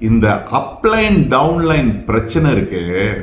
இந்த upline downline பிரச்சனை இருக்கு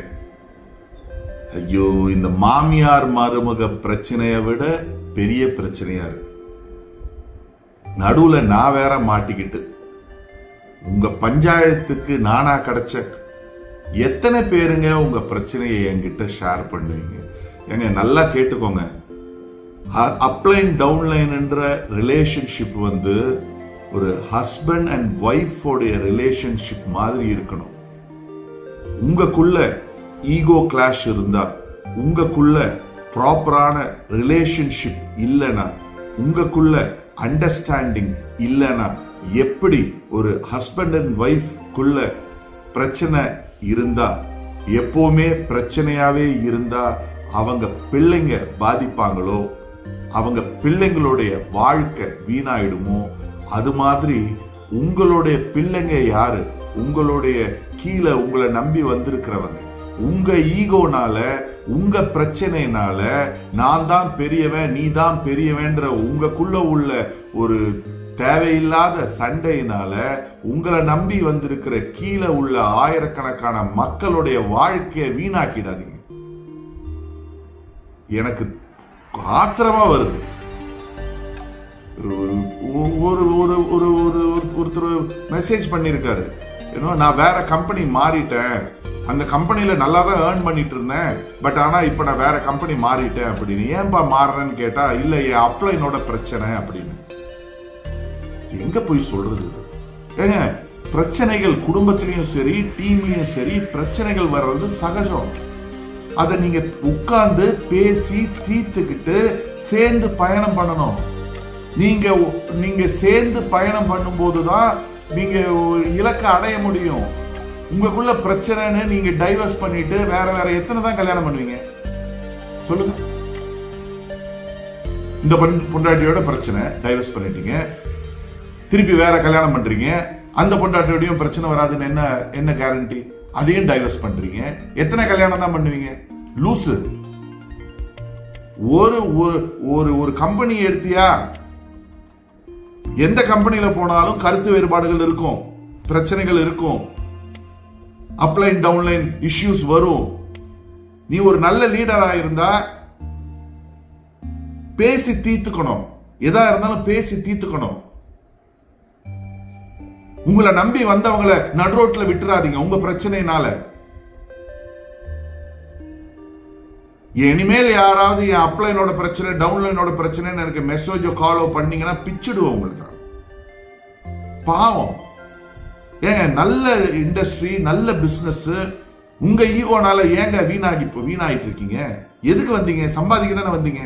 ஐயோ இந்த மாமியார் மருமக பிரச்சனையை விட பெரிய பிரச்சனையா இருக்கு நடுவுல நான் வேற மாட்டிக்கிட்டு உங்க பஞ்சாயத்துக்கு நானா கிடைச்ச எத்தனை பேருங்க உங்க பிரச்சனையை என்கிட்ட ஷேர் பண்ணுவீங்க ஏங்க நல்லா கேட்டுக்கோங்க அப்லைன் டவுன்லைன்ன்ற ரிலேஷன்ஷிப் வந்து ஒரு ஹஸ்பண்ட் அண்ட் ஒய்ஃபோடைய ரிலேஷன்ஷிப் மாதிரி இருக்கணும் உங்களுக்குள்ள ஈகோ கிளாஷ் இருந்தா உங்களுக்குள்ள ப்ராப்பரான ரிலேஷன்ஷிப் இல்லைன்னா உங்களுக்குள்ள அண்டர்ஸ்டாண்டிங் இல்லைன்னா எப்படி ஒரு ஹஸ்பண்ட் அண்ட் ஒய்ஃப்குள்ள பிரச்சனை இருந்தா எப்பவுமே பிரச்சனையாவே இருந்தா அவங்க பிள்ளைங்க பாதிப்பாங்களோ அவங்க பிள்ளைங்களுடைய வாழ்க்கை வீணாயிடுமோ அது மாதிரி உங்களுடைய பிள்ளைங்க யாரு உங்களுடைய கீழே உங்களை நம்பி வந்திருக்கிறவங்க உங்க ஈகோனால உங்க பிரச்சனைனால நான் தான் பெரியவன் நீ தான் பெரியவன்ற உங்களுக்குள்ள உள்ள ஒரு தேவையில்லாத சண்டையினால உங்களை நம்பி வந்திருக்கிற கீழே உள்ள ஆயிரக்கணக்கான மக்களுடைய வாழ்க்கையை வீணாக்கிடாதீங்க எனக்கு ஆத்திரமா வருது ஒரு ஒரு ஒரு ஒரு ஒரு ஒருத்தர் மெசேஜ் பண்ணியிருக்காரு ஏன்னோ நான் வேற கம்பெனி மாறிட்டேன் அந்த கம்பெனில நல்லா தான் ஏர்ன் பண்ணிட்டு இருந்தேன் பட் ஆனா இப்ப நான் வேற கம்பெனி மாறிட்டேன் அப்படின்னு ஏன்பா மாறுறேன்னு கேட்டா இல்ல என் அப்ளைனோட பிரச்சனை அப்படின்னு எங்க போய் சொல்றது ஏங்க பிரச்சனைகள் குடும்பத்திலயும் சரி டீம்லயும் சரி பிரச்சனைகள் வர்றது சகஜம் அதை நீங்க உட்கார்ந்து பேசி தீர்த்துக்கிட்டு சேர்ந்து பயணம் பண்ணணும் நீங்க நீங்க சேர்ந்து பயணம் பண்ணும்போது தான் நீங்க ஒரு இலக்கை அடைய முடியும் உங்களுக்குள்ள பிரச்சனைன்னு நீங்க டைவர்ஸ் பண்ணிட்டு வேற வேற எத்தனை தான் கல்யாணம் பண்ணுவீங்க சொல்லுங்க இந்த பொன்- பொண்டாட்டியோட பிரச்சனை டைவர்ஸ் பண்ணிட்டீங்க திருப்பி வேற கல்யாணம் பண்றீங்க அந்த பொண்டாட்டியோடையும் பிரச்சனை வராதுன்னு என்ன என்ன கேரண்டி அதையும் டைவர்ஸ் பண்றீங்க எத்தனை கல்யாணம் தான் பண்ணுவீங்க லூசு ஒரு ஒரு ஒரு ஒரு கம்பெனி எடுத்தியா எந்த கம்பெனியில போனாலும் கருத்து வேறுபாடுகள் இருக்கும் பிரச்சனைகள் இருக்கும் அப்லைன் டவுன்லைன் இஷ்யூஸ் வரும் நீ ஒரு நல்ல லீடரா இருந்தா பேசி தீர்த்துக்கணும் எதா இருந்தாலும் பேசி தீர்த்துக்கணும் உங்களை நம்பி வந்தவங்களை நடுரோட்ல விட்டுறாதீங்க உங்க பிரச்சனைனால இனிமேல் யாராவது என் அப்ளைனோட பிரச்சனை டவுன்லைனோட பிரச்சனைன்னு எனக்கு மெசேஜோ காலோ பண்ணீங்கன்னா பிச்சிடுவோம் உங்களுக்கு நான். பாவம் ஏங்க நல்ல இண்டஸ்ட்ரி நல்ல பிசினஸ் உங்க ஈகோனால ஏங்க வீணாகி இப்போ வீணாயிட்டு இருக்கீங்க எதுக்கு வந்தீங்க சம்பாதிக்க தானே வந்தீங்க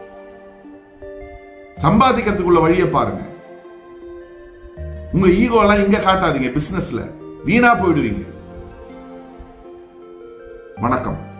சம்பாதிக்கிறதுக்குள்ள வழியை பாருங்க உங்க ஈகோ எல்லாம் இங்க காட்டாதீங்க பிசினஸ்ல வீணா போயிடுவீங்க வணக்கம்